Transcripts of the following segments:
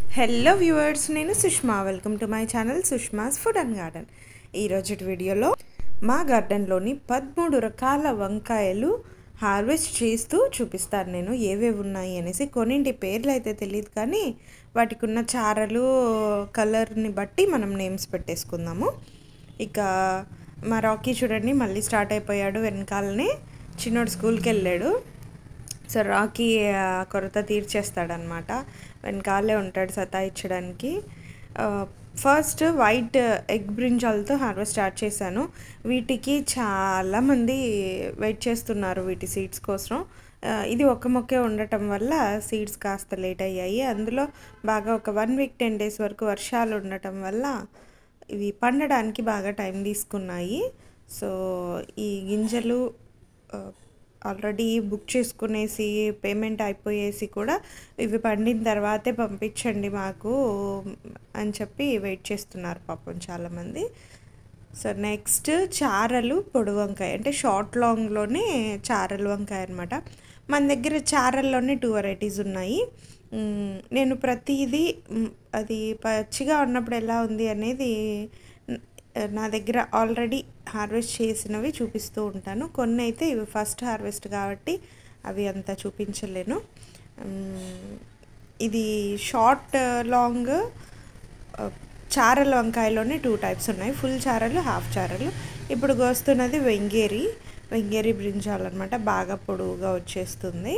hello viewers నేను Sushma welcome to my channel Sushma's food and garden ఈరోజు వీడియోలో మా గార్డెన్లోని పదమూడు రకాల వంకాయలు హార్వెస్ట్ చేస్తూ చూపిస్తాను నేను ఏవేవి ఉన్నాయి అనేసి కొన్నింటి పేర్లు అయితే తెలియదు కానీ వాటికి ఉన్న చారలు కలర్ని బట్టి మనం నేమ్స్ పెట్టేసుకుందాము ఇక మా రాకీ చూడండి మళ్ళీ స్టార్ట్ అయిపోయాడు వెనకాలనే చిన్నోడు స్కూల్కి వెళ్ళాడు సో రాకీ ఆ, కొరత తీర్చేస్తాడనమాట వెనకాలే ఉంటాడు సతాయించడానికి ఫస్ట్ వైట్ ఎగ్ బ్రింజాలతో హార్వెస్ట్ స్టార్ట్ చేశాను వీటికి చాలామంది వెయిట్ చేస్తున్నారు వీటి సీడ్స్ కోసం ఆ, ఇది ఒక మొక్కే ఉండటం వల్ల సీడ్స్ కాస్త లేట్ అయ్యాయి అందులో బాగా ఒక వన్ వీక్ టెన్ డేస్ వరకు వర్షాలు ఉండటం వల్ల ఇవి పండడానికి బాగా టైం తీసుకున్నాయి సో ఈ గింజలు ఆల్రెడీ బుక్ చేసుకునేసి పేమెంట్ అయిపోయేసి కూడా ఇవి పండిన తర్వాతే పంపించండి మాకు అని చెప్పి వెయిట్ చేస్తున్నారు పాపం చాలామంది సో నెక్స్ట్ చారలు పొడి వంకాయ అంటే షార్ట్ లాంగ్లోనే చారలు వంకాయ అనమాట మన దగ్గర చారల్లోనే టూ వెరైటీస్ ఉన్నాయి మ్, నేను ప్రతిదీ మ్, అది పచ్చిగా ఉన్నప్పుడు ఎలా ఉంది అనేది న- నా దగ్గర ఆల్రెడీ హార్వెస్ట్ చేసినవి చూపిస్తూ ఉంటాను కొన్ని అయితే ఇవి ఫస్ట్ హార్వెస్ట్ కాబట్టి అవి అంత చూపించలేను మ్, ఇది షార్ట్ లాంగ్ ఆ, చారల వంకాయలోనే టూ టైప్స్ ఉన్నాయి ఫుల్ చారలు హాఫ్ చారలు ఇప్పుడు కోస్తున్నది వెంగేరి వెంగేరి బ్రింజాల్ అనమాట బాగా పొడవుగా వచ్చేస్తుంది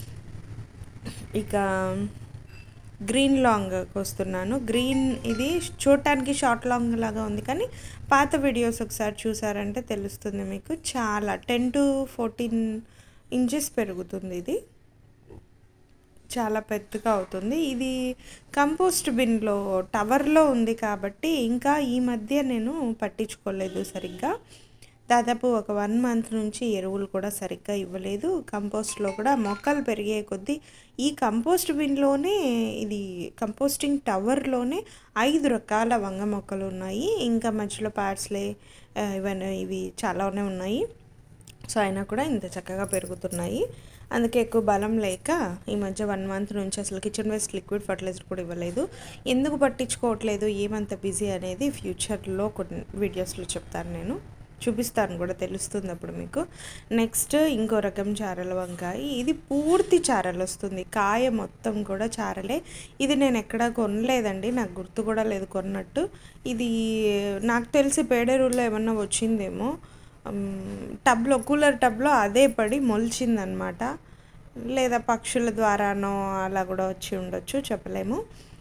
ఇక గ్రీన్ లాంగ్ వస్తున్నాను గ్రీన్ ఇది చూడటానికి షార్ట్ లాంగ్ లాగా ఉంది కానీ పాత వీడియోస్ ఒకసారి చూసారంటే తెలుస్తుంది మీకు చాలా టెన్ టు ఫోర్టీన్ ఇంచెస్ పెరుగుతుంది ఇది చాలా పెద్దగా అవుతుంది ఇది కంపోస్ట్ బిన్లో టవర్లో ఉంది కాబట్టి ఇంకా ఈ మధ్య నేను పట్టించుకోలేదు సరిగ్గా దాదాపు ఒక వన్ మంత్ నుంచి ఎరువులు కూడా సరిగ్గా ఇవ్వలేదు కంపోస్ట్లో కూడా మొక్కలు పెరిగే కొద్దీ ఈ కంపోస్ట్ బిన్లోనే ఇది కంపోస్టింగ్ టవర్లోనే ఐదు రకాల వంగ మొక్కలు ఉన్నాయి ఇంకా మధ్యలో పార్స్లే ఇవన్నీ ఇవి చాలానే ఉన్నాయి సో అయినా కూడా ఇంత చక్కగా పెరుగుతున్నాయి అందుకే ఎక్కువ బలం లేక ఈ మధ్య వన్ మంత్ నుంచి అసలు కిచెన్ వేస్ట్ లిక్విడ్ ఫర్టిలైజర్ కూడా ఇవ్వలేదు ఎందుకు పట్టించుకోవట్లేదు ఏమంత బిజీ అనేది ఫ్యూచర్లో కొన్ని వీడియోస్లో చెప్తాను నేను చూపిస్తాను కూడా తెలుస్తుంది అప్పుడు మీకు నెక్స్ట్ ఇంకో రకం చారల వంకాయ ఇది పూర్తి చారలు వస్తుంది కాయ మొత్తం కూడా చారలే ఇది నేను ఎక్కడా కొనలేదండి నాకు గుర్తు కూడా లేదు కొన్నట్టు ఇది నాకు తెలిసి పేడేరులో ఏమన్నా వచ్చిందేమో మ్, టబ్లో కూలర్ టబ్లో అదే పడి మొలిచిందనమాట లేదా పక్షుల ద్వారానో అలా కూడా వచ్చి ఉండొచ్చు చెప్పలేము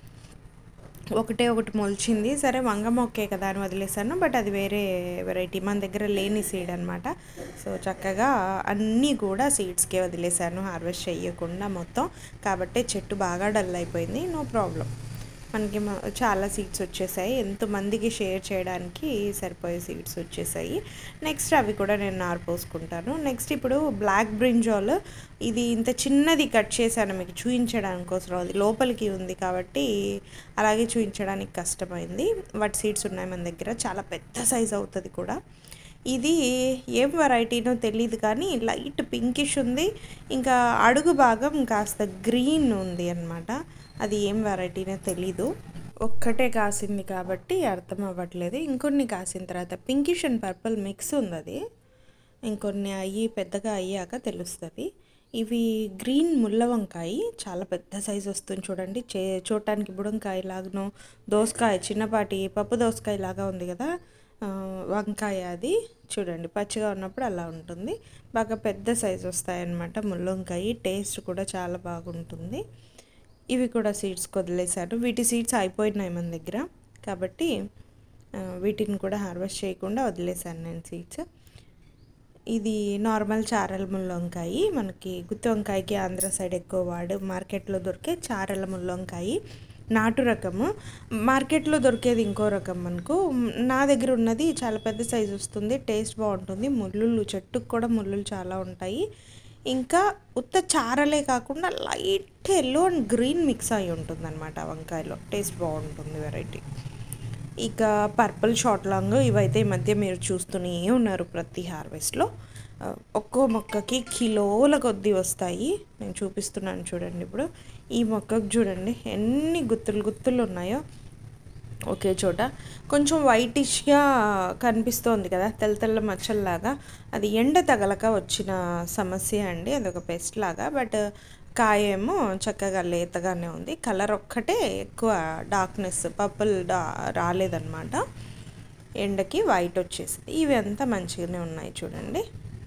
ఒకటే ఒకటి మొలిచింది సరే వంగ మొక్కే కదా అని వదిలేసాను బట్ అది వేరే వెరైటీ మన దగ్గర లేని సీడ్ అనమాట సో చక్కగా అన్నీ కూడా సీడ్స్కే వదిలేసాను హార్వెస్ట్ చేయకుండా మొత్తం కాబట్టి చెట్టు బాగా డల్ అయిపోయింది నో ప్రాబ్లం మనకి మ- చాలా సీడ్స్ వచ్చేసాయి ఎంతమందికి షేర్ చేయడానికి సరిపోయే సీడ్స్ వచ్చేసాయి నెక్స్ట్ అవి కూడా నేను నారు పోసుకుంటాను నెక్స్ట్ ఇప్పుడు బ్లాక్ బ్రింజాల్ ఇది ఇంత చిన్నది కట్ చేశాను మీకు చూపించడానికి కోసం అది లోపలికి ఉంది కాబట్టి అలాగే చూపించడానికి కష్టమైంది వాటి సీడ్స్ ఉన్నాయి మన దగ్గర చాలా పెద్ద సైజ్ అవుతుంది కూడా ఇది ఏం వెరైటీనో తెలియదు కానీ లైట్ పింకిష్ ఉంది ఇంకా అడుగు భాగం కాస్త గ్రీన్ ఉంది అన్నమాట అది ఏం వెరైటీనో తెలీదు ఒక్కటే కాసింది కాబట్టి అర్థం అవ్వట్లేదు ఇంకొన్ని కాసిన తర్వాత పింకిష్ అండ్ పర్పుల్ మిక్స్ ఉంది అది ఇంకొన్ని అయ్యి పెద్దగా అయ్యాక తెలుస్తుంది ఇవి గ్రీన్ ముళ్ళ వంకాయ చాలా పెద్ద సైజు వస్తుంది చూడండి చే చూడటానికి బుడంకాయ లాగానో దోసకాయ చిన్నపాటి పప్పు దోసకాయ లాగా ఉంది కదా ఆ, వంకాయ అది చూడండి పచ్చిగా ఉన్నప్పుడు అలా ఉంటుంది బాగా పెద్ద సైజు వస్తాయన్నమాట ముళ్ళొంకాయ టేస్ట్ కూడా చాలా బాగుంటుంది ఇవి కూడా సీడ్స్ వదిలేశాను వీటి సీడ్స్ అయిపోయినాయి మన దగ్గర కాబట్టి ఆ, వీటిని కూడా హార్వెస్ట్ చేయకుండా వదిలేశాను నేను సీడ్స్ ఇది నార్మల్ చారల ముళ్ళొంకాయ మనకి గుత్తి వంకాయకి ఆంధ్ర సైడ్ ఎక్కువ వాడు మార్కెట్లో దొరికే చారల ముళ్ళొంకాయ నాటు రకము మార్కెట్లో దొరికేది ఇంకో రకం మనకు నా దగ్గర ఉన్నది చాలా పెద్ద సైజు వస్తుంది టేస్ట్ బాగుంటుంది ముళ్ళులు చెట్టుకు కూడా ముళ్ళులు చాలా ఉంటాయి ఇంకా ఉత్త చారలే కాకుండా light yellow and green mix అయి ఉంటుంది అనమాట వంకాయలో టేస్ట్ బాగుంటుంది వెరైటీ ఇక పర్పుల్ షార్ట్ లాంగ్ ఇవైతే ఈ మధ్య మీరు చూస్తూనే ఉన్నారు ప్రతి హార్వెస్ట్లో ఆ, ఒక్కో మొక్కకి కిలోల కొద్దీ వస్తాయి నేను చూపిస్తున్నాను చూడండి ఇప్పుడు ఈ మొక్కకు చూడండి ఎన్ని గుత్తులు గుత్తులు ఉన్నాయో ఒకే చోట కొంచెం వైటిష్గా కనిపిస్తోంది కదా తెల్ల తెల్ల మచ్చల్లాగా అది ఎండ తగలక వచ్చిన సమస్య అండి అదొక పెస్ట్ లాగా బట్ కాయ ఏమో చక్కగా లేతగానే ఉంది కలర్ ఒక్కటే ఎక్కువ డార్క్నెస్ పర్పుల్ డా రాలేదన్నమాట ఎండకి వైట్ వచ్చేసింది ఇవి అంతా మంచిగానే ఉన్నాయి చూడండి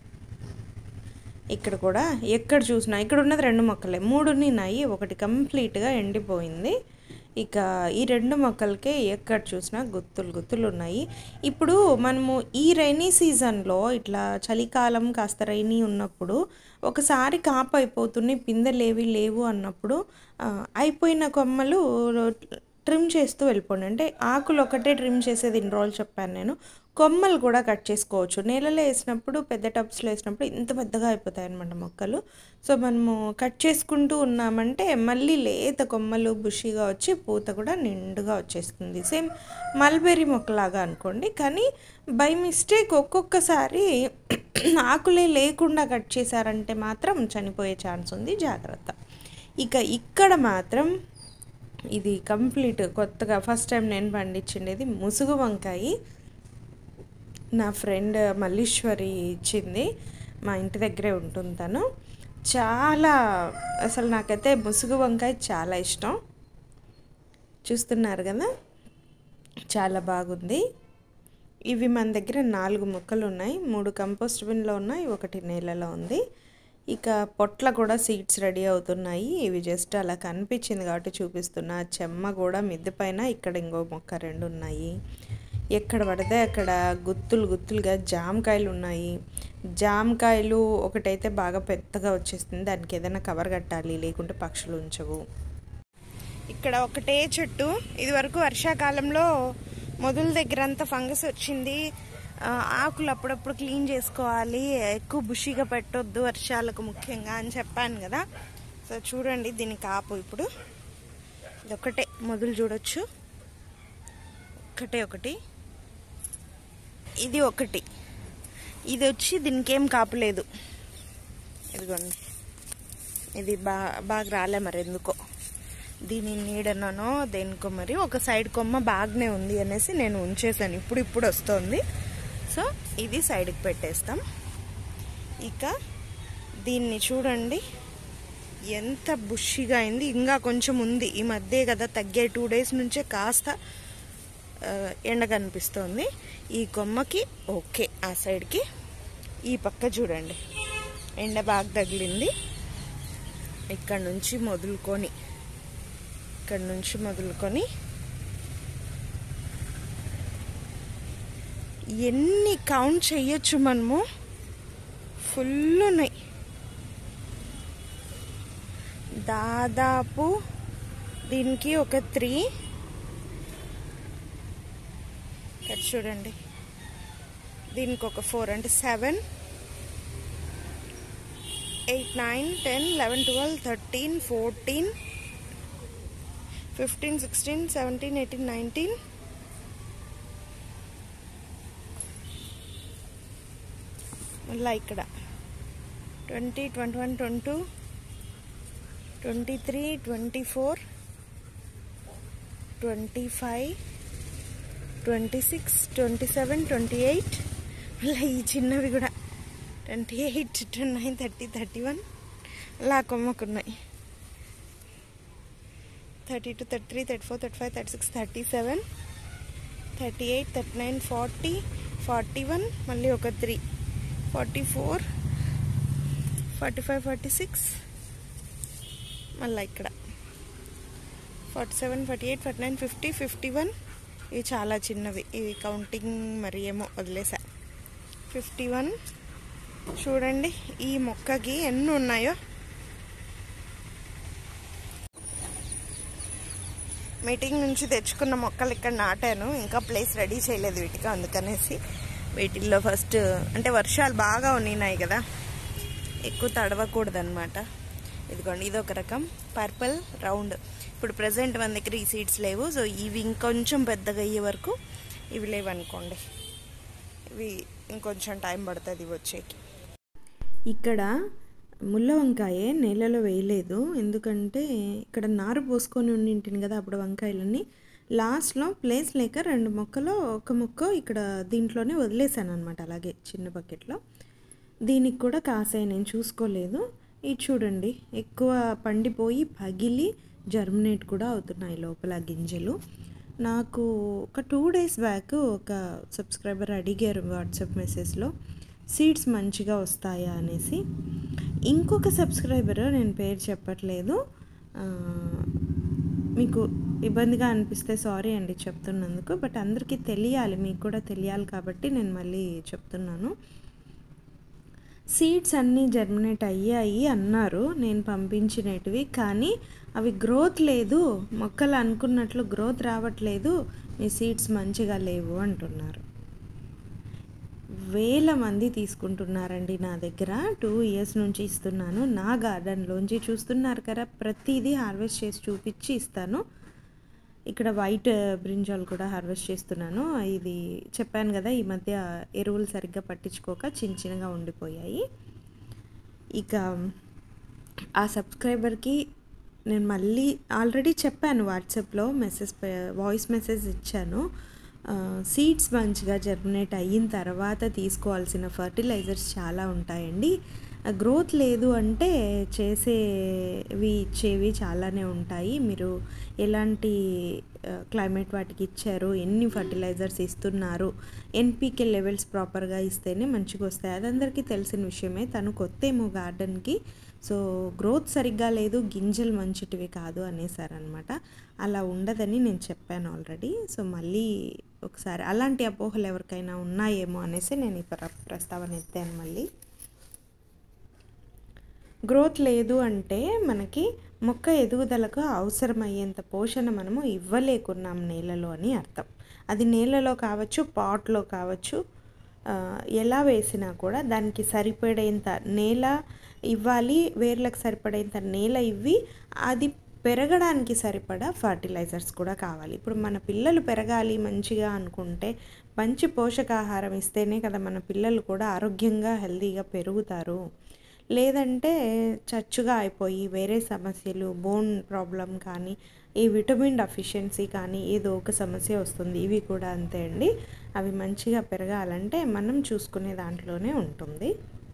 ఇక్కడ కూడా ఎక్కడ చూసినా ఇక్కడ ఉన్నది రెండు మొక్కలే మూడు ఉన్నాయి ఒకటి కంప్లీట్గా ఎండిపోయింది ఇక ఈ రెండు మొక్కలకే ఎక్కడ చూసినా గుత్తులు గుత్తులు ఉన్నాయి ఇప్పుడు మనము ఈ రైనీ సీజన్లో ఇట్లా చలికాలం కాస్త రైనీ ఉన్నప్పుడు ఒకసారి కాపు అయిపోతున్నాయి పిందెలేవి లేవు అన్నప్పుడు ఆ, అయిపోయిన కొమ్మలు ట్రిమ్ చేస్తూ వెళ్ళిపోండి అంటే ఆకులు ఒకటే ట్రిమ్ చేసేది ఇన్ని రోజులు చెప్పాను నేను కొమ్మలు కూడా కట్ చేసుకోవచ్చు నేలలో వేసినప్పుడు పెద్ద టబ్స్లో వేసినప్పుడు ఇంత పెద్దగా అయిపోతాయి అనమాట మొక్కలు సో మనము కట్ చేసుకుంటూ ఉన్నామంటే మళ్ళీ లేత కొమ్మలు బుషిగా వచ్చి పూత కూడా నిండుగా వచ్చేస్తుంది సేమ్ మల్బెర్రీ మొక్కలాగా అనుకోండి కానీ బై మిస్టేక్ ఒక్కొక్కసారి ఆకులే లేకుండా కట్ చేశారంటే మాత్రం చనిపోయే ఛాన్స్ ఉంది జాగ్రత్త ఇక ఇక్కడ మాత్రం ఇది కంప్లీట్ కొత్తగా ఫస్ట్ టైం నేను పండించిండేది ముసుగు వంకాయ నా ఫ్రెండ్ మల్లీశ్వరి ఇచ్చింది మా ఇంటి దగ్గరే ఉంటుంది తను చాలా అసలు నాకైతే ముసుగు వంకాయ చాలా ఇష్టం చూస్తున్నారు కదా చాలా బాగుంది ఇవి మన దగ్గర నాలుగు మొక్కలు ఉన్నాయి మూడు కంపోస్ట్ బిన్లో ఉన్నాయి ఒకటి నేలలో ఉంది ఇక పొట్ల కూడా సీడ్స్ రెడీ అవుతున్నాయి ఇవి జస్ట్ అలా కనిపించింది కాబట్టి చూపిస్తున్నా చెమ్మ కూడా మిద్దె పైన ఇక్కడ ఇంకో మొక్క రెండు ఉన్నాయి ఎక్కడ పడితే అక్కడ గుత్తులు గుత్తులుగా జామకాయలు ఉన్నాయి జామకాయలు ఒకటైతే బాగా పెద్దగా వచ్చేస్తుంది దానికి ఏదైనా కవర్ కట్టాలి లేకుంటే పక్షులు ఉంచవు ఇక్కడ ఒకటే చెట్టు ఇది వరకు వర్షాకాలంలో మొదల దగ్గర అంతా ఫంగస్ వచ్చింది ఆ, ఆకులు అప్పుడప్పుడు క్లీన్ చేసుకోవాలి ఎక్కువ బుషిగా పెట్టొద్దు వర్షాలకు ముఖ్యంగా అని చెప్పాను కదా సో చూడండి దీని కాపు ఇప్పుడు ఇది ఒకటే మొదలు చూడొచ్చు ఒకటే ఒకటి ఇది ఒకటి ఇది వచ్చి దీనికి ఏం కాపులేదు ఇదిగోండి ఇది బా బాగా రాలే మరి ఎందుకో దీని నీడనో దేనికో మరి ఒక సైడ్ కొమ్మ బాగానే ఉంది అనేసి నేను ఉంచేసాను ఇప్పుడు ఇప్పుడు వస్తుంది సో ఇది సైడ్కి పెట్టేస్తాం ఇక దీన్ని చూడండి ఎంత బుషిగా అయింది ఇంకా కొంచెం ఉంది ఈ మధ్య కదా తగ్గే టూ డేస్ నుంచే కాస్త ఆ, ఎండ కనిపిస్తోంది ఈ కొమ్మకి ఓకే ఆ సైడ్కి ఈ పక్క చూడండి ఎండ బాగా తగిలింది ఇక్కడ నుంచి మొదలుకొని ఇక్కడ నుంచి మొదలుకొని ఎన్ని కౌంట్ చెయ్యొచ్చు మనము ఫుల్ ఉన్నాయి దాదాపు దీనికి ఒక త్రీ ఇక్కడ చూడండి దీనికి ఒక ఫోర్ అంటే seven eight nine ten eleven twelve thirteen fourteen fifteen sixteen seventeen eighteen nineteen మళ్ళీ ఇక్కడ twenty twenty one twenty two twenty three twenty four twenty five twenty six twenty seven twenty eight మళ్ళీ ఈ చిన్నవి కూడా twenty eight twenty nine thirty thirty one అలా కొమ్మకున్నాయి thirty two thirty three thirty four thirty five thirty six thirty seven thirty eight thirty nine forty forty one మళ్ళీ ఒక three forty four forty five forty six మళ్ళీ ఇక్కడ forty seven forty eight forty nine fifty fifty one ఇవి చాలా చిన్నవి ఇవి counting మరి ఏమో వదిలేసా ఫిఫ్టీ వన్ చూడండి ఈ మొక్కకి ఎన్ని ఉన్నాయో మీటింగ్ నుంచి తెచ్చుకున్న మొక్కలు ఇక్కడ నాటాను ఇంకా ప్లేస్ రెడీ చేయలేదు వీటికి అందుకనేసి వీటిల్లో ఫస్ట్ అంటే వర్షాలు బాగా ఉన్నాయి కదా ఎక్కువ తడవకూడదు అనమాట ఇదిగోండి ఇది ఒక రకం పర్పుల్ రౌండ్ ఇప్పుడు ప్రజెంట్ మన దగ్గర ఈ సీడ్స్ లేవు సో ఇవి ఇంకొంచెం పెద్దగా అయ్యే వరకు ఇవి లేవనుకోండి ఇవి ఇంకొంచెం టైం పడుతుంది ఇవి వచ్చేకి ఇక్కడ ముళ్ళ వంకాయ నేలలో వేయలేదు ఎందుకంటే ఇక్కడ నారు పోసుకొని ఉండింటిని కదా అప్పుడు వంకాయలన్నీ లాస్ట్లో ప్లేస్ లేక రెండు మొక్కలు ఒక మొక్క ఇక్కడ దీంట్లోనే వదిలేసాను అనమాట అలాగే చిన్న బకెట్లో దీనికి కూడా కాసాయి నేను చూసుకోలేదు ఇది చూడండి ఎక్కువ పండిపోయి పగిలి జర్మినేట్ కూడా అవుతున్నాయి లోపల గింజలు నాకు ఒక టూ డేస్ బ్యాక్ ఒక సబ్స్క్రైబర్ అడిగారు వాట్సాప్ మెసేజ్లో సీడ్స్ మంచిగా వస్తాయా అనేసి ఇంకొక సబ్స్క్రైబర్ నేను పేరు చెప్పట్లేదు ఆ, మీకు ఇబ్బందిగా అనిపిస్తే సారీ అండి చెప్తున్నందుకు బట్ అందరికీ తెలియాలి మీకు కూడా తెలియాలి కాబట్టి నేను మళ్ళీ చెప్తున్నాను సీడ్స్ అన్నీ జర్మినేట్ అయ్యాయి అన్నారు నేను పంపించినటివి కానీ అవి గ్రోత్ లేదు మొక్కలు అనుకున్నట్లు గ్రోత్ రావట్లేదు మీ సీడ్స్ మంచిగా లేవు అంటున్నారు వేల మంది తీసుకుంటున్నారండి నా దగ్గర టూ ఇయర్స్ నుంచి ఇస్తున్నాను నా గార్డెన్లోంచి చూస్తున్నారు కదా ప్రతిదీ హార్వెస్ట్ చేసి చూపించి ఇస్తాను ఇక్కడ వైట్ బ్రింజాల్ కూడా హార్వెస్ట్ చేస్తున్నాను ఇది చెప్పాను కదా ఈ మధ్య ఎరువులు సరిగ్గా పట్టించుకోక చిన్న చిన్నగా ఉండిపోయాయి ఇక ఆ సబ్స్క్రైబర్కి నేను మళ్ళీ ఆల్రెడీ చెప్పాను వాట్సాప్లో మెసేజ్ వాయిస్ మెసేజ్ ఇచ్చాను సీడ్స్ మంచిగా జర్మినేట్ అయిన తర్వాత తీసుకోవాల్సిన ఫర్టిలైజర్స్ చాలా ఉంటాయండి గ్రోత్ లేదు అంటే చేసేవి ఇచ్చేవి చాలానే ఉంటాయి మీరు ఎలాంటి క్లైమేట్ వాటికి ఇచ్చారు ఎన్ని ఫర్టిలైజర్స్ ఇస్తున్నారు ఎన్పికే లెవెల్స్ ప్రాపర్గా ఇస్తేనే మంచిగా వస్తాయి అది అందరికీ తెలిసిన విషయమే తను కొత్త ఏమో గార్డెన్కి సో గ్రోత్ సరిగ్గా లేదు గింజలు మంచిటివి కాదు అనేసారనమాట అలా ఉండదని నేను చెప్పాను ఆల్రెడీ సో మళ్ళీ ఒకసారి అలాంటి అపోహలు ఎవరికైనా ఉన్నాయేమో అనేసి నేను ఈ ప్ర ప్రస్తావన ఎత్తాను మళ్ళీ గ్రోత్ లేదు అంటే మనకి మొక్క ఎదుగుదలకు అవసరమయ్యేంత పోషణ మనము ఇవ్వలేకున్నాం నేలలో అని అర్థం అది నేలలో కావచ్చు పాట్లో కావచ్చు ఆ, ఎలా వేసినా కూడా దానికి సరిపడేంత నేల ఇవ్వాలి వేర్లకు సరిపడేంత నేల ఇవ్వి అది పెరగడానికి సరిపడా ఫర్టిలైజర్స్ కూడా కావాలి ఇప్పుడు మన పిల్లలు పెరగాలి మంచిగా అనుకుంటే మంచి పోషకాహారం ఇస్తేనే కదా మన పిల్లలు కూడా ఆరోగ్యంగా హెల్తీగా పెరుగుతారు లేదంటే చచ్చుగా అయిపోయి వేరే సమస్యలు బోన్ ప్రాబ్లం కానీ ఈ విటమిన్ డెఫిషియన్సీ కానీ ఏదో ఒక సమస్య వస్తుంది ఇవి కూడా అంతే అండి అవి మంచిగా పెరగాలంటే మనం చూసుకునే దాంట్లోనే ఉంటుంది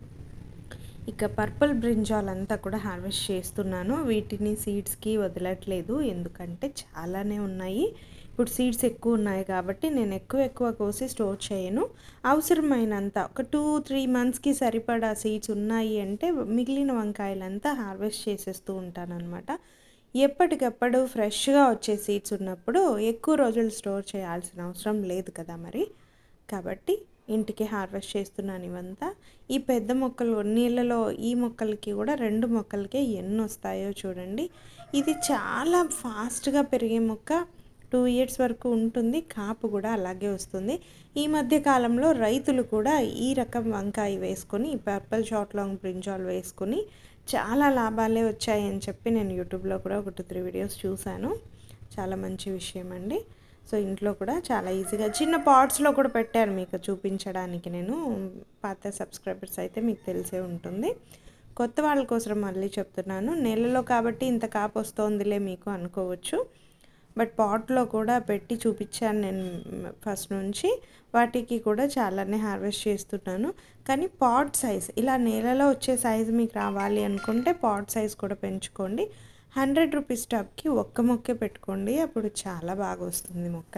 ఇక పర్పుల్ బ్రింజాల్ అంతా కూడా హార్వెస్ట్ చేస్తున్నాను వీటిని సీడ్స్కి వదలట్లేదు ఎందుకంటే చాలానే ఉన్నాయి ఇప్పుడు సీడ్స్ ఎక్కువ ఉన్నాయి కాబట్టి నేను ఎక్కువ ఎక్కువ కోసి స్టోర్ చేయను అవసరమైనంత ఒక టూ త్రీ మంత్స్కి సరిపడా సీడ్స్ ఉన్నాయి అంటే మిగిలిన వంకాయలంతా హార్వెస్ట్ చేసేస్తూ ఉంటాను అనమాట ఎప్పటికప్పుడు ఫ్రెష్గా వచ్చే సీడ్స్ ఉన్నప్పుడు ఎక్కువ రోజులు స్టోర్ చేయాల్సిన అవసరం లేదు కదా మరి కాబట్టి ఇంటికి హార్వెస్ట్ చేస్తున్నాను ఇవంతా ఈ పెద్ద మొక్కలు నీళ్ళలో ఈ మొక్కలకి కూడా రెండు మొక్కలకే ఎన్ని వస్తాయో చూడండి ఇది చాలా ఫాస్ట్గా పెరిగే మొక్క టూ ఇయర్స్ వరకు ఉంటుంది కాపు కూడా అలాగే వస్తుంది ఈ మధ్య కాలంలో రైతులు కూడా ఈ రకం వంకాయ వేసుకొని పర్పల్ షార్ట్ లాంగ్ బ్రింజాల్ వేసుకొని చాలా లాభాలే వచ్చాయని చెప్పి నేను యూట్యూబ్లో కూడా ఒక టూ త్రీ వీడియోస్ చూశాను చాలా మంచి విషయం అండి సో ఇంట్లో కూడా చాలా ఈజీగా చిన్న పాట్స్లో కూడా పెట్టాను మీకు చూపించడానికి నేను పాత సబ్స్క్రైబర్స్ అయితే మీకు తెలిసే ఉంటుంది కొత్త వాళ్ళ కోసం మళ్ళీ చెప్తున్నాను నెలలో కాబట్టి ఇంత కాపు వస్తోందిలే మీకు అనుకోవచ్చు బట్ పాట్లో కూడా పెట్టి చూపించాను నేను ఫస్ట్ నుంచి వాటికి కూడా చాలానే హార్వెస్ట్ చేస్తున్నాను కానీ పాట్ సైజ్ ఇలా నేలలో వచ్చే సైజ్ మీకు రావాలి అనుకుంటే పాట్ సైజ్ కూడా పెంచుకోండి హండ్రెడ్ రూపీస్ టబ్కి ఒక్క మొక్కే పెట్టుకోండి అప్పుడు చాలా బాగా వస్తుంది మొక్క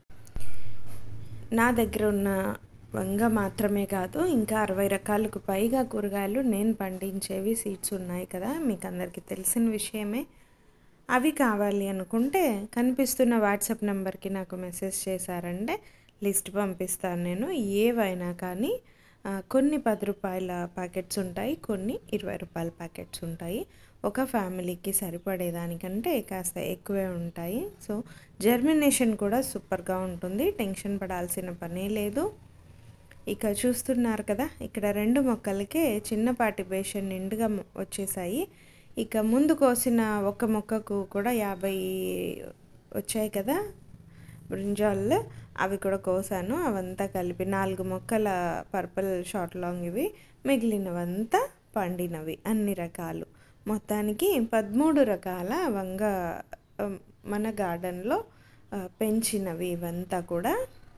నా దగ్గర ఉన్న వంగ మాత్రమే కాదు ఇంకా అరవై రకాలకు పైగా కూరగాయలు నేను పండించేవి సీడ్స్ ఉన్నాయి కదా మీకు అందరికీ తెలిసిన విషయమే అవి కావాలి అనుకుంటే కనిపిస్తున్న వాట్సాప్ నెంబర్కి నాకు మెసేజ్ చేశారంటే లిస్ట్ పంపిస్తాను నేను ఏవైనా కానీ ఆ, కొన్ని పది రూపాయల ప్యాకెట్స్ ఉంటాయి కొన్ని ఇరవై రూపాయల ప్యాకెట్స్ ఉంటాయి ఒక ఫ్యామిలీకి సరిపడేదానికంటే కాస్త ఎక్కువే ఉంటాయి సో జర్మినేషన్ కూడా సూపర్గా ఉంటుంది టెన్షన్ పడాల్సిన పనే లేదు ఇక చూస్తున్నారు కదా ఇక్కడ రెండు మొక్కలకే చిన్నపాటి బేషన్ నిండుగా మొ- వచ్చేసాయి ఇక ముందు కోసిన ఒక మొక్కకు కూడా యాభై వచ్చాయి కదా బ్రింజాల్ అవి కూడా కోసాను అవంతా కలిపి నాలుగు మొక్కల పర్పుల్ షార్ట్ లాంగ్ ఇవి మిగిలినవంతా పండినవి అన్ని రకాలు మొత్తానికి పదమూడు రకాల వంగ ఆ, మన గార్డెన్లో ఆ, పెంచినవి ఇవంతా కూడా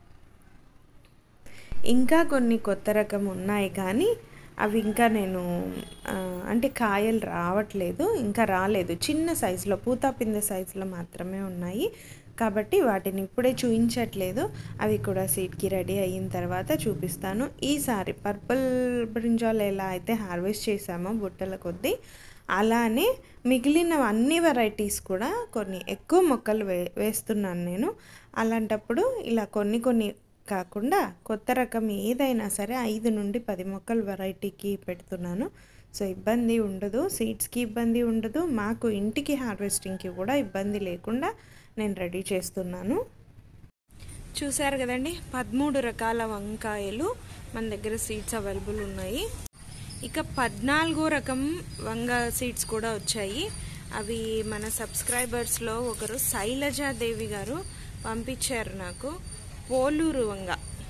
ఇంకా కొన్ని కొత్త రకం ఉన్నాయి కానీ అవి ఇంకా నేను ఆ, అంటే కాయలు రావట్లేదు ఇంకా రాలేదు చిన్న సైజులో పూత పిందె సైజులో మాత్రమే ఉన్నాయి కాబట్టి వాటిని ఇప్పుడే చూపించట్లేదు అవి కూడా సీడ్కి రెడీ అయిన తర్వాత చూపిస్తాను ఈసారి పర్పుల్ బ్రింజాల్ ఎలా అయితే హార్వెస్ట్ చేసామో బుట్టల కొద్దీ అలానే మిగిలిన అన్ని వెరైటీస్ కూడా కొన్ని ఎక్కువ మొక్కలు వే వేస్తున్నాను నేను అలాంటప్పుడు ఇలా కొన్ని కొన్ని కాకుండా కొత్త రకం ఏదైనా సరే ఐదు నుండి పది మొక్కలు వెరైటీకి పెడుతున్నాను సో ఇబ్బంది ఉండదు సీడ్స్కి ఇబ్బంది ఉండదు మాకు ఇంటికి హార్వెస్టింగ్కి కూడా ఇబ్బంది లేకుండా నేను రెడీ చేస్తున్నాను చూశారు కదండి పదమూడు రకాల వంకాయలు మన దగ్గర సీడ్స్ అవైలబుల్ ఉన్నాయి ఇక పద్నాలుగో రకం వంగ సీడ్స్ కూడా వచ్చాయి అవి మన సబ్స్క్రైబర్స్లో ఒకరు శైలజాదేవి గారు పంపించారు నాకు పోలూరు వంగ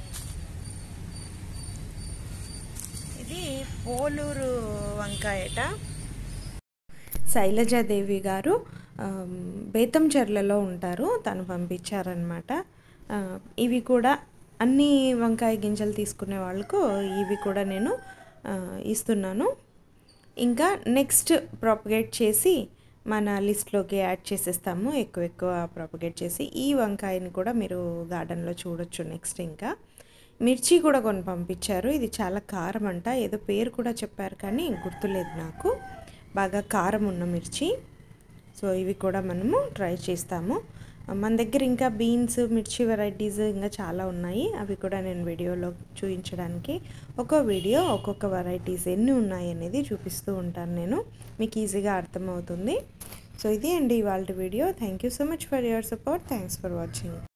ఇది పోలూరు వంకాయట శైలజాదేవి గారు ఆమ్, బేతంచెర్లలో ఉంటారు తను పంపించారనమాట ఆ, ఇవి కూడా అన్ని వంకాయ గింజలు తీసుకునే వాళ్ళకు ఇవి కూడా నేను ఆ, ఇస్తున్నాను ఇంకా నెక్స్ట్ ప్రాపగేట్ చేసి మన లిస్ట్లోకి యాడ్ చేసేస్తాము ఎక్కువ ఎక్కువ ప్రాపగేట్ చేసి ఈ వంకాయని కూడా మీరు గార్డెన్లో చూడొచ్చు నెక్స్ట్ ఇంకా మిర్చి కూడా కొన్ని పంపించారు ఇది చాలా కారం అంట ఏదో పేరు కూడా చెప్పారు కానీ గుర్తులేదు నాకు బాగా కారం ఉన్న మిర్చి సో ఇవి కూడా మనము ట్రై చేస్తాము మన దగ్గర ఇంకా బీన్స్ మిర్చి వెరైటీస్ ఇంకా చాలా ఉన్నాయి అవి కూడా నేను వీడియోలో చూపించడానికి ఒక్కో వీడియో ఒక్కొక్క వెరైటీస్ ఎన్ని ఉన్నాయి అనేది చూపిస్తూ ఉంటాను నేను మీకు ఈజీగా అర్థమవుతుంది సో ఇది అండి ఇవాళ video thank you so much for your support thanks for watching